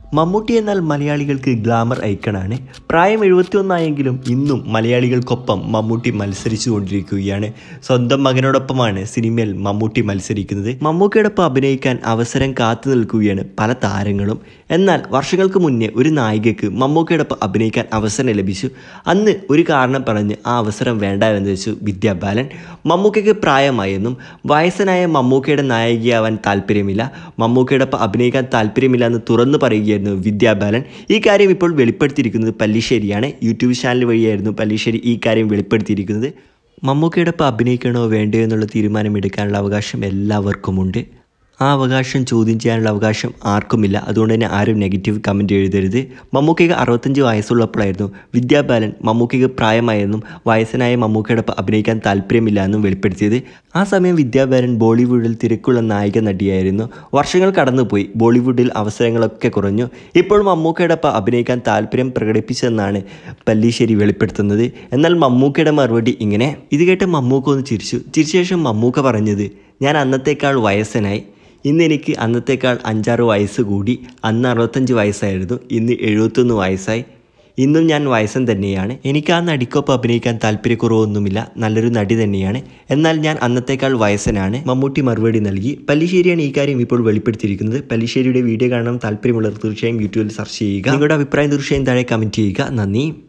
മമ്മൂട്ടി എന്നാൽ മലയാളികൾക്ക് ഗ്ലാമർ ഐക്കണാണ് പ്രായം എഴുപത്തിയൊന്നായെങ്കിലും ഇന്നും മലയാളികൾക്കൊപ്പം മമ്മൂട്ടി മത്സരിച്ചു കൊണ്ടിരിക്കുകയാണ് സ്വന്തം മകനോടൊപ്പമാണ് സിനിമയിൽ മമ്മൂട്ടി മത്സരിക്കുന്നത് മമ്മൂക്കയോടൊപ്പം അഭിനയിക്കാൻ അവസരം കാത്തു നിൽക്കുകയാണ് പല താരങ്ങളും എന്നാൽ വർഷങ്ങൾക്ക് മുന്നേ ഒരു നായികയ്ക്ക് മമ്മൂക്കയോടൊപ്പം അഭിനയിക്കാൻ അവസരം ലഭിച്ചു അന്ന് ഒരു കാരണം പറഞ്ഞ് ആ അവസരം വേണ്ട എന്ന് വെച്ചു വിദ്യാബാലൻ മമ്മൂക്കയ്ക്ക് പ്രായമായെന്നും വയസ്സനായ മമ്മൂക്കയുടെ നായികയാവാൻ താല്പര്യമില്ല മമ്മൂക്കയോടൊപ്പം അഭിനയിക്കാൻ താല്പര്യമില്ല എന്ന് തുറന്നു പറയുകയായിരുന്നു വിദ്യാബാലൻ ഈ കാര്യം ഇപ്പോൾ വെളിപ്പെടുത്തിയിരിക്കുന്നത് പല്ലിശ്ശേരിയാണ് യൂട്യൂബ് ചാനൽ വഴിയായിരുന്നു പല്ലിശ്ശേരി ഈ കാര്യം വെളിപ്പെടുത്തിയിരിക്കുന്നത് മമ്മൂക്കയോടൊപ്പം അഭിനയിക്കണോ വേണ്ടയോ എന്നുള്ള തീരുമാനം എടുക്കാനുള്ള അവകാശം എല്ലാവർക്കുമുണ്ട് ആ അവകാശം ചോദ്യം ചെയ്യാനുള്ള അവകാശം ആർക്കുമില്ല അതുകൊണ്ട് തന്നെ ആരും നെഗറ്റീവ് കമൻറ്റ് എഴുതരുത് മമ്മൂക്കയ്ക്ക് അറുപത്തഞ്ച് വയസ്സുള്ളപ്പോഴായിരുന്നു വിദ്യാബാലൻ മമ്മൂക്കയ്ക്ക് പ്രായമായെന്നും വയസ്സനായ മമ്മൂക്കയോടൊപ്പം അഭിനയിക്കാൻ താല്പര്യമില്ല എന്നും വെളിപ്പെടുത്തിയത് ആ സമയം വിദ്യാബാലൻ ബോളിവുഡിൽ തിരക്കുള്ള നായിക നടിയായിരുന്നു വർഷങ്ങൾ കടന്നുപോയി ബോളിവുഡിൽ അവസരങ്ങളൊക്കെ കുറഞ്ഞു ഇപ്പോൾ മമ്മൂക്കയോടൊപ്പം അഭിനയിക്കാൻ താല്പര്യം പ്രകടിപ്പിച്ചതെന്നാണ് പല്ലീശ്ശേരി വെളിപ്പെടുത്തുന്നത് എന്നാൽ മമ്മൂക്കയുടെ മറുപടി ഇങ്ങനെ ഇത് കേട്ട് മമ്മൂക്ക ഒന്ന് ചിരിച്ചു ചിരിച്ച ശേഷം മമ്മൂക്ക പറഞ്ഞത് ഞാൻ അന്നത്തേക്കാൾ വയസ്സനായി ഇന്ന് എനിക്ക് അന്നത്തേക്കാൾ അഞ്ചാറ് വയസ്സ് കൂടി അന്ന് അറുപത്തഞ്ച് വയസ്സായിരുന്നു ഇന്ന് എഴുപത്തൊന്ന് വയസ്സായി ഇന്നും ഞാൻ വയസ്സൻ തന്നെയാണ് എനിക്ക് ആ നടിക്കൊപ്പം അഭിനയിക്കാൻ താല്പര്യക്കുറവൊന്നുമില്ല നല്ലൊരു നടി തന്നെയാണ് എന്നാൽ ഞാൻ അന്നത്തേക്കാൾ വയസ്സനാണ് മമ്മൂട്ടി മറുപടി നൽകി പല്ലിശ്ശേരിയാണ് ഈ കാര്യം ഇപ്പോൾ വെളിപ്പെടുത്തിയിരിക്കുന്നത് പല്ലിശ്ശേരിയുടെ വീഡിയോ കാണാൻ താല്പര്യമുള്ളവർ തീർച്ചയായും യൂട്യൂബിൽ സെർച്ച് ചെയ്യുക നിങ്ങളുടെ അഭിപ്രായം തീർച്ചയായും താഴെ കമൻറ്റ് ചെയ്യുക നന്ദി